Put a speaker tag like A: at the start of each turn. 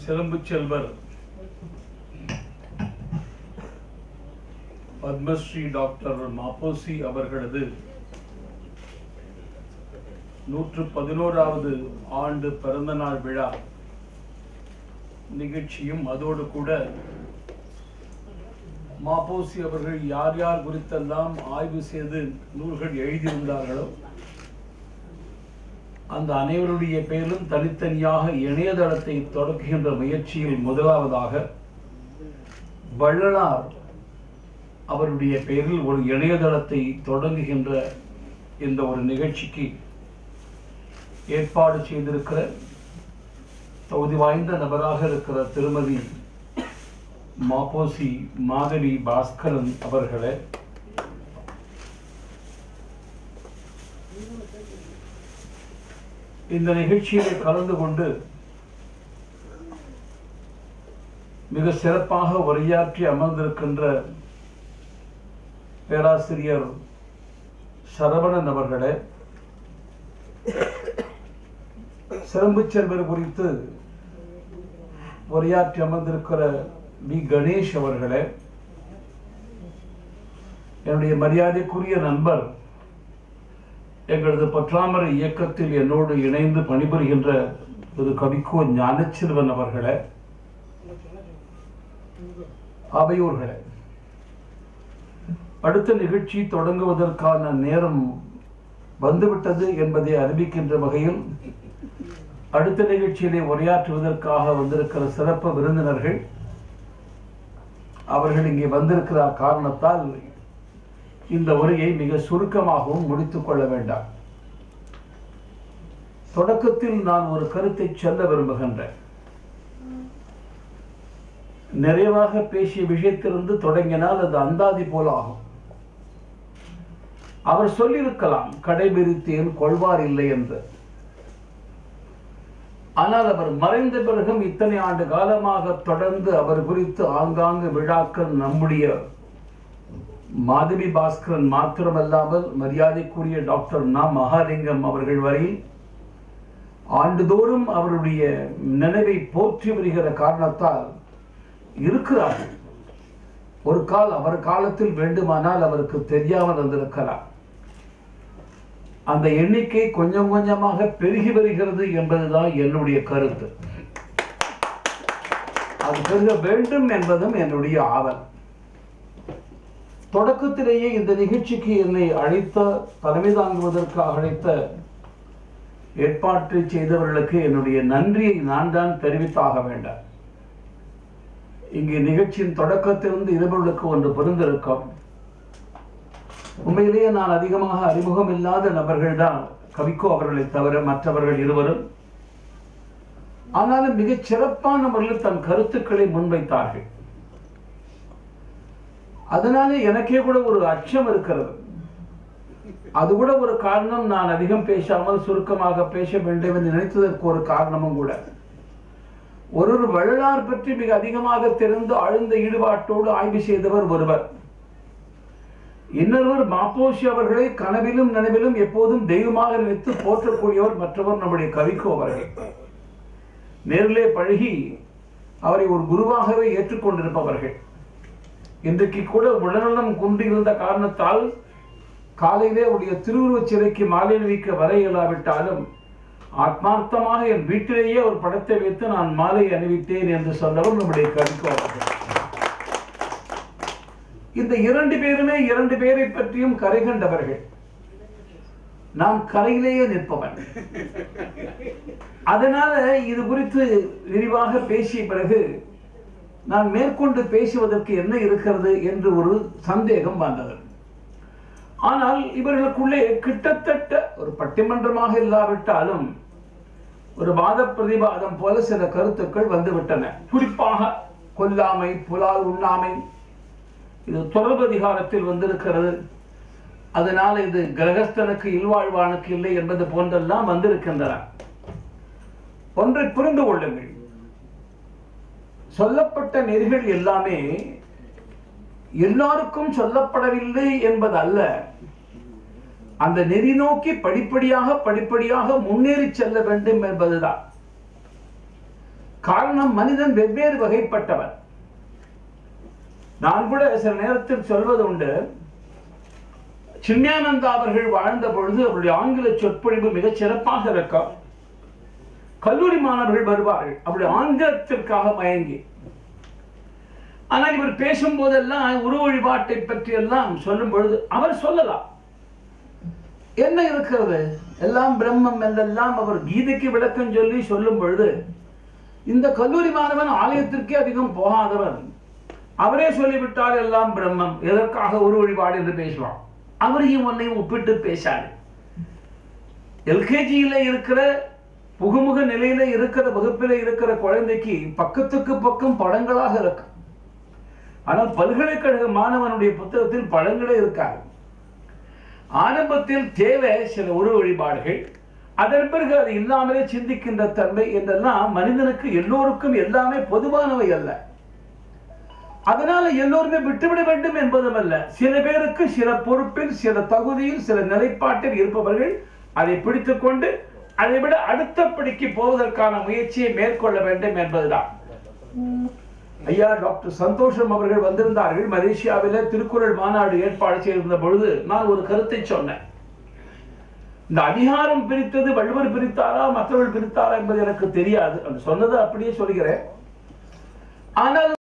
A: சிலம்பு செல்வர் பத்மஸ்ரீ டாக்டர் மாப்போசி அவர்களது நூற்று பதினோராவது ஆண்டு பிறந்தநாள் விழா நிகழ்ச்சியும் அதோடு கூட மாப்போசி அவர்கள் யார் யார் குறித்தெல்லாம் ஆய்வு செய்து நூல்கள் எழுதியிருந்தார்களோ அந்த அனைவருடைய பெயரும் தனித்தனியாக இணையதளத்தை தொடங்குகின்ற முயற்சியில் முதலாவதாக வள்ளலார் அவருடைய பெயரில் ஒரு இணையதளத்தை தொடங்குகின்ற இந்த ஒரு நிகழ்ச்சிக்கு ஏற்பாடு செய்திருக்கிற தகுதி வாய்ந்த நபராக இருக்கிற திருமதி மாப்போசி மாதவி பாஸ்கரன் அவர்களே இந்த நிகழ்ச்சியிலே கலந்து கொண்டு மிக சிறப்பாக உரையாற்றி அமர்ந்திருக்கின்ற பேராசிரியர் சரவணன் அவர்களே சிறம்பு செல்வர் குறித்து உரையாற்றி அமர்ந்திருக்கிற பி கணேஷ் அவர்களே என்னுடைய மரியாதைக்குரிய நண்பர் எங்களது பற்றாமரை இயக்கத்தில் என்னோடு இணைந்து பணிபுரிகின்ற திரு கவிக்கோ ஞானச்செல்வன் அவர்களே அவையூர்களே அடுத்த நிகழ்ச்சி தொடங்குவதற்கான நேரம் வந்துவிட்டது என்பதை அறிவிக்கின்ற வகையில் அடுத்த நிகழ்ச்சியிலே உரையாற்றுவதற்காக வந்திருக்கிற சிறப்பு விருந்தினர்கள் அவர்கள் இங்கே வந்திருக்கிற காரணத்தால் இந்த உரையை மிக சுருக்கமாகவும் முடித்துக் கொள்ள வேண்டாம் தொடக்கத்தில் நான் ஒரு கருத்தை சொல்ல விரும்புகின்றேன் நிறைவாக பேசிய விஷயத்திலிருந்து தொடங்கினால் அது அந்தாதி போல ஆகும் அவர் சொல்லியிருக்கலாம் கடைபிடித்தேன் கொள்வார் இல்லை என்று ஆனால் அவர் மறைந்த பிறகும் இத்தனை ஆண்டு காலமாக தொடர்ந்து அவர் குறித்து ஆங்காங்கு விழாக்கள் நம்முடைய மாதவி பாஸ்கரன் மாத்திரமல்லாமல் மரியாதைக்குரிய டாக்டர் நா மகாலிங்கம் அவர்கள் வரை ஆண்டுதோறும் அவருடைய நினைவை போற்றி வருகிற காரணத்தால் இருக்கிறார்கள் ஒரு கால் அவர் காலத்தில் வேண்டுமானால் அவருக்கு தெரியாமல் இருந்திருக்கலாம் அந்த எண்ணிக்கை கொஞ்சம் கொஞ்சமாக பெருகி வருகிறது என்பதுதான் என்னுடைய கருத்து அது பெருக வேண்டும் என்பதும் என்னுடைய ஆவல் தொடக்கத்திலேயே இந்த நிகழ்ச்சிக்கு என்னை அழைத்த தலைமை தாங்குவதற்காக அழைத்த ஏற்பாட்டை செய்தவர்களுக்கு என்னுடைய நன்றியை நான் தான் தெரிவித்தாக வேண்டாம் இங்கே நிகழ்ச்சியின் தொடக்கத்திலிருந்து இருவர்களுக்கு ஒன்று பொருந்திருக்கும் உண்மையிலேயே நான் அதிகமாக அறிமுகம் இல்லாத நபர்கள் தான் கவிக்கோ அவர்களை தவிர மற்றவர்கள் இருவரும் ஆனாலும் மிகச் சிறப்பான முறையில் தன் கருத்துக்களை முன்வைத்தார்கள் அதனாலே எனக்கே கூட ஒரு அச்சம் இருக்கிறது அது கூட ஒரு காரணம் நான் அதிகம் பேசாமல் சுருக்கமாக பேச வேண்டும் என்று நினைத்ததற்கு ஒரு காரணமும் கூட ஒரு ஒரு வள்ளலார் பற்றி மிக அதிகமாக தெரிந்து ஆழ்ந்த ஈடுபாட்டோடு ஆய்வு செய்தவர் ஒருவர் இன்னொருவர் மாப்போஷி அவர்களை கனவிலும் நினைவிலும் எப்போதும் தெய்வமாக நினைத்து போற்றக்கூடியவர் மற்றவர் நம்முடைய கவிக்கோ அவர்கள் நேரிலே பழகி அவரை ஒரு குருவாகவே ஏற்றுக்கொண்டிருப்பவர்கள் இன்றைக்கு கூட உடல்நலம் குன்றியிருந்த காரணத்தால் காலையிலே அவருடைய திருவுருவச் சிலைக்கு மாலை அணிவிக்க வர இயலாவிட்டாலும் ஆத்மார்த்தமாக என் வீட்டிலேயே ஒரு படத்தை வைத்து நான் மாலை அணிவித்தேன் என்று சொன்னவர் நம்முடைய கவிக்கோ அவர்கள் இந்த இரண்டு பேருமே இரண்டு பேரை பற்றியும் கரை கண்டவர்கள் நான் கரையிலேயே நிற்பவன் அதனால இது குறித்து விரிவாக பேசிய பிறகு நான் மேற்கொண்டு பேசுவதற்கு என்ன இருக்கிறது என்று ஒரு சந்தேகம் வந்தது ஆனால் இவர்களுக்குள்ளே கிட்டத்தட்ட ஒரு பட்டிமன்றமாக இல்லாவிட்டாலும் ஒரு வாத பிரதிவாதம் போல சில கருத்துக்கள் வந்துவிட்டன குறிப்பாக கொல்லாமை புலால் உண்ணாமை இது தொடர்பு அதிகாரத்தில் வந்திருக்கிறது அதனால இது கிரகஸ்தனுக்கு இல்வாழ்வானுக்கு இல்லை என்பது போன்றெல்லாம் வந்திருக்கின்றன ஒன்றை புரிந்து கொள்ளுங்கள் சொல்லப்பட்ட நெறிகள் எல்லாமே எல்லாருக்கும் சொல்லப்படவில்லை என்பது அல்ல அந்த நெறி நோக்கி படிப்படியாக படிப்படியாக முன்னேறி செல்ல வேண்டும் என்பதுதான் காரணம் மனிதன் வெவ்வேறு வகைப்பட்டவன் நான் கூட சில நேரத்தில் சொல்வது உண்டு சின்மயானந்தா அவர்கள் வாழ்ந்த பொழுது அவருடைய ஆங்கில சொற்பொழிவு மிகச் சிறப்பாக இருக்கும் கல்லூரி மாணவர்கள் வருவார்கள் அவருடைய ஆங்கிலத்திற்காக மயங்கி ஆனால் இவர் பேசும் போதெல்லாம் உருவ வழிபாட்டை பற்றி எல்லாம் சொல்லும் பொழுது அவர் சொல்லலாம் என்ன இருக்கிறது எல்லாம் பிரம்மம் என்றெல்லாம் அவர் கீதைக்கு விளக்கம் சொல்லி சொல்லும் பொழுது இந்த கல்லூரி மாணவன் ஆலயத்திற்கே அதிகம் போகாதவன் அவரே சொல்லிவிட்டால் எல்லாம் பிரம்மம் எதற்காக ஒரு வழிபாடு என்று பேசுவான் அவரையும் உன்னையும் ஒப்பிட்டு பேசாது எல்கேஜியில இருக்கிற புகுமுக நிலையில இருக்கிற வகுப்பில இருக்கிற குழந்தைக்கு பக்கத்துக்கு பக்கம் படங்களாக இருக்கும் ஆனால் பல்கலைக்கழக மாணவனுடைய புத்தகத்தில் படங்களே இருக்காது ஆரம்பத்தில் தேவை சில உருவ வழிபாடுகள் அதன் பிறகு அது இல்லாமலே சிந்திக்கின்ற தன்மை என்றெல்லாம் மனிதனுக்கு எல்லோருக்கும் எல்லாமே பொதுவானவை அல்ல அதனால எல்லோருமே விட்டுவிட வேண்டும் என்பதும் அல்ல சில பேருக்கு சில பொறுப்பில் சில தகுதியில் சில நிலைப்பாட்டில் இருப்பவர்கள் அதை பிடித்துக் கொண்டு அதை விட அடுத்த படிக்கு போவதற்கான முயற்சியை மேற்கொள்ள வேண்டும் என்பதுதான் ஐயா டாக்டர் சந்தோஷம் அவர்கள் வந்திருந்தார்கள் மலேசியாவில திருக்குறள் மாநாடு ஏற்பாடு செய்திருந்த பொழுது நான் ஒரு கருத்தை சொன்னேன் இந்த அதிகாரம் பிரித்தது வள்ளுவர் பிரித்தாரா மற்றவர்கள் பிரித்தாரா என்பது எனக்கு தெரியாது அந்த சொன்னதை அப்படியே சொல்கிறேன் ஆனால்